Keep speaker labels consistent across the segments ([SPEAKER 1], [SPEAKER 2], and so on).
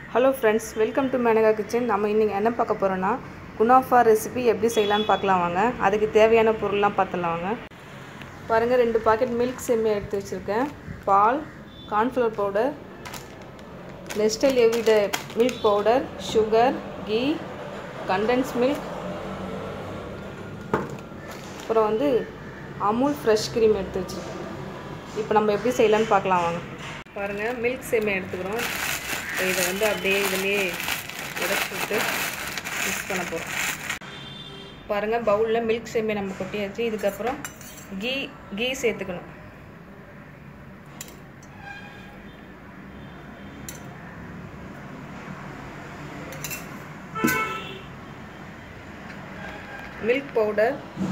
[SPEAKER 1] hello friends welcome to Menaka kitchen நம்ம இன்றைக்கி என்ன பார்க்க போகிறோன்னா குனாஃபா ரெசிபி எப்படி செய்யலான்னு பார்க்கலாம் வாங்க அதுக்கு தேவையான பொருள்லாம் பார்த்துலாம் வாங்க பாருங்கள் ரெண்டு பாக்கெட் மில்க் செம்மியை எடுத்து வச்சுருக்கேன் பால் கார்ன்ஃப்ளவர் பவுடர் நெஸ்டல் எவ்விட milk powder sugar ghee condense milk அப்புறம் வந்து அமுல் ஃப்ரெஷ் க்ரீம் எடுத்து வச்சுருக்கேன் இப்போ நம்ம எப்படி செய்யலான்னு பார்க்கலாம் வாங்க பாருங்கள் மில்க் சேமியா எடுத்துக்கிறோம் இதை வந்து அப்படியே இதுலேயே உடச்சி விட்டு மிக்ஸ் பண்ண போகிறோம் பாருங்கள் பவுலில் மில்க் சேமியா நம்ம கொட்டியாச்சு இதுக்கப்புறம் கீ கீ சேர்த்துக்கணும் மில்க் பவுடர்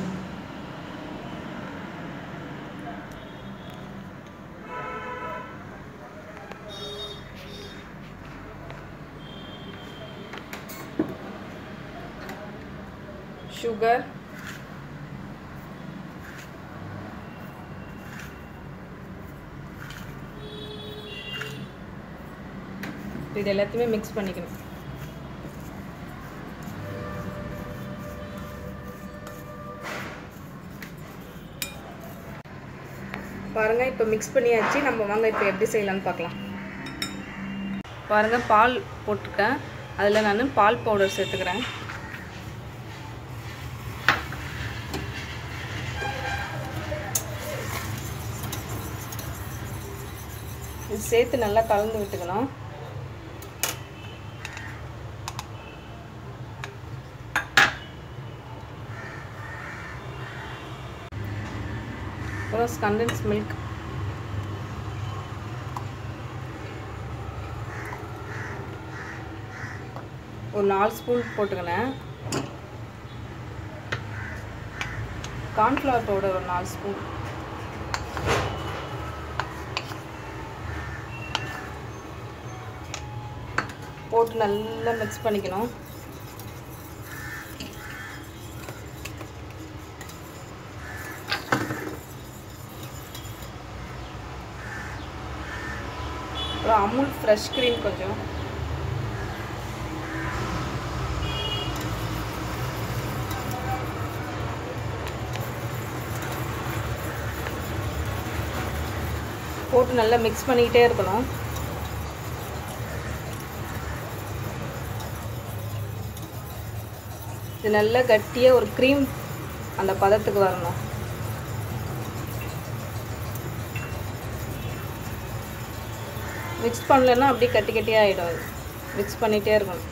[SPEAKER 1] sugar இது எல்லாத்தையுமே மிக்ஸ் பண்ணிக்கணும் பாருங்க இப்போ மிக்ஸ் பண்ணியாச்சு நம்ம வாங்க இப்போ எப்படி செய்யலாம்னு பார்க்கலாம் பாருங்க பால் போட்டிருக்கேன் அதில் நான் பால் பவுடர் சேர்த்துக்கிறேன் இது சேர்த்து நல்லா கலந்து விட்டுக்கணும் அப்புறம் கண்டென்ஸ் மில்க் ஒரு நாலு ஸ்பூன் போட்டுக்கினேன் கார்ன்ஃப்ளவர் பவுடர் ஒரு நாலு ஸ்பூன் போட்டு நல்லா மிக்ஸ் பண்ணிக்கணும் அப்புறம் அமுல் ஃப்ரெஷ் க்ரீம் கொஞ்சம் போட்டு நல்லா மிக்ஸ் பண்ணிக்கிட்டே இருக்கணும் இது நல்லா கட்டியாக ஒரு க்ரீம் அந்த பதத்துக்கு வரணும் மிக்ஸ் பண்ணலன்னா அப்படியே கட்டி கட்டியாக ஆகிடும் அது மிக்ஸ் பண்ணிகிட்டே இருக்கணும்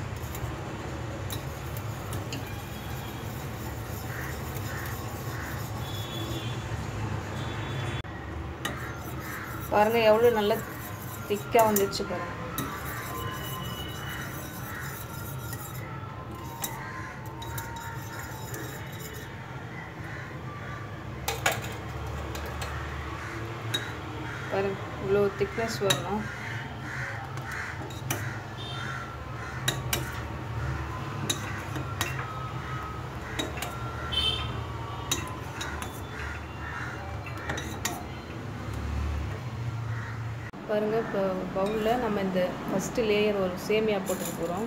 [SPEAKER 1] பாருங்கள் எவ்வளோ நல்லா திக்காக வந்துடுச்சு பாருங்கள் பாருங்க இவ்வளோ திக்னஸ் வரணும் பாருங்கள் இப்போ பவுலில் நம்ம இந்த ஃபஸ்ட்டு லேயர் ஒரு சேமியா போட்டுக்க போகிறோம்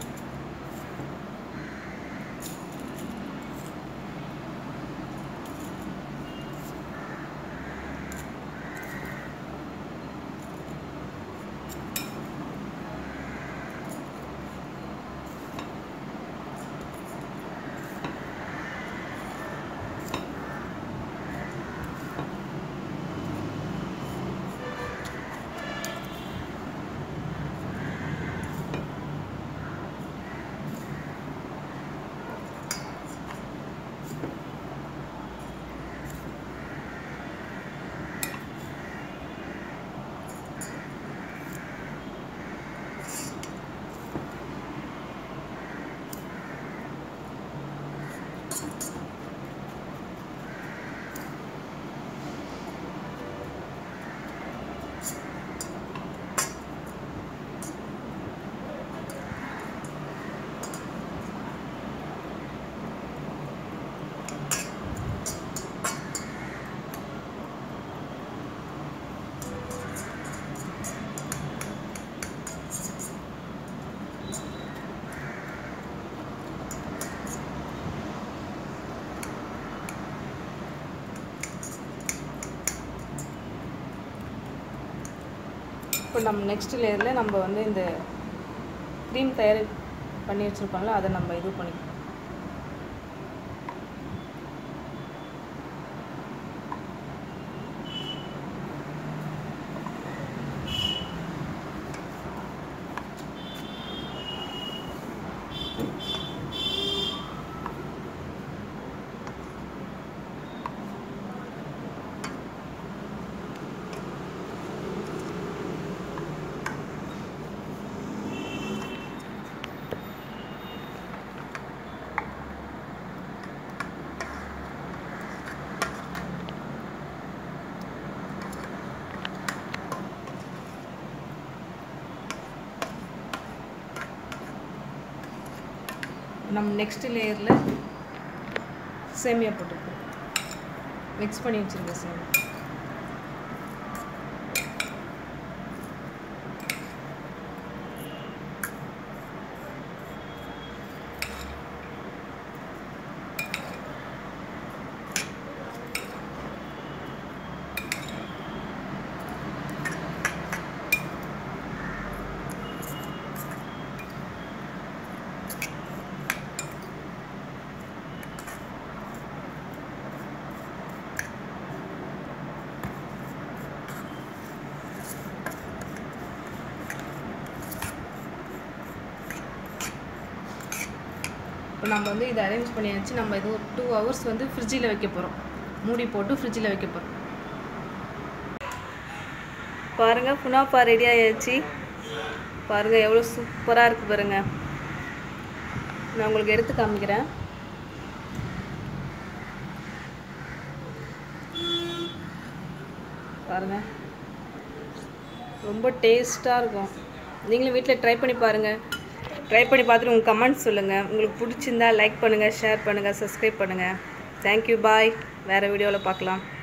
[SPEAKER 1] இப்போ நம்ம நெக்ஸ்ட் லேயரில் நம்ம வந்து இந்த க்ரீம் தயார் பண்ணி வச்சுருக்கோம்ல அதை நம்ம இது பண்ணிக்கலாம் நம்ம நெக்ஸ்ட் லேயரில் சேமியா போட்டுருக்கோம் மிக்ஸ் பண்ணி வச்சுருக்கேன் சேமியா இப்போ நம்ம வந்து இதை அரேஞ்ச் பண்ணியாச்சு நம்ம இது ஒரு டூ ஹவர்ஸ் வந்து ஃப்ரிட்ஜில் வைக்க போகிறோம் மூடி போட்டு ஃப்ரிட்ஜில் வைக்க போகிறோம் பாருங்கள் குனாப்பா ரெடி ஆயாச்சு பாருங்கள் எவ்வளோ சூப்பராக இருக்குது பாருங்கள் நான் உங்களுக்கு எடுத்து காமிக்கிறேன் பாருங்கள் ரொம்ப டேஸ்ட்டாக இருக்கும் நீங்களும் வீட்டில் ட்ரை பண்ணி பாருங்கள் ட்ரை பண்ணி பார்த்துட்டு உங்கள் கமெண்ட்ஸ் சொல்லுங்கள் உங்களுக்கு பிடிச்சிருந்தா லைக் பண்ணுங்கள் ஷேர் பண்ணுங்கள் சப்ஸ்கிரைப் பண்ணுங்கள் தேங்க்யூ பாய் வேறு வீடியோவில் பார்க்கலாம்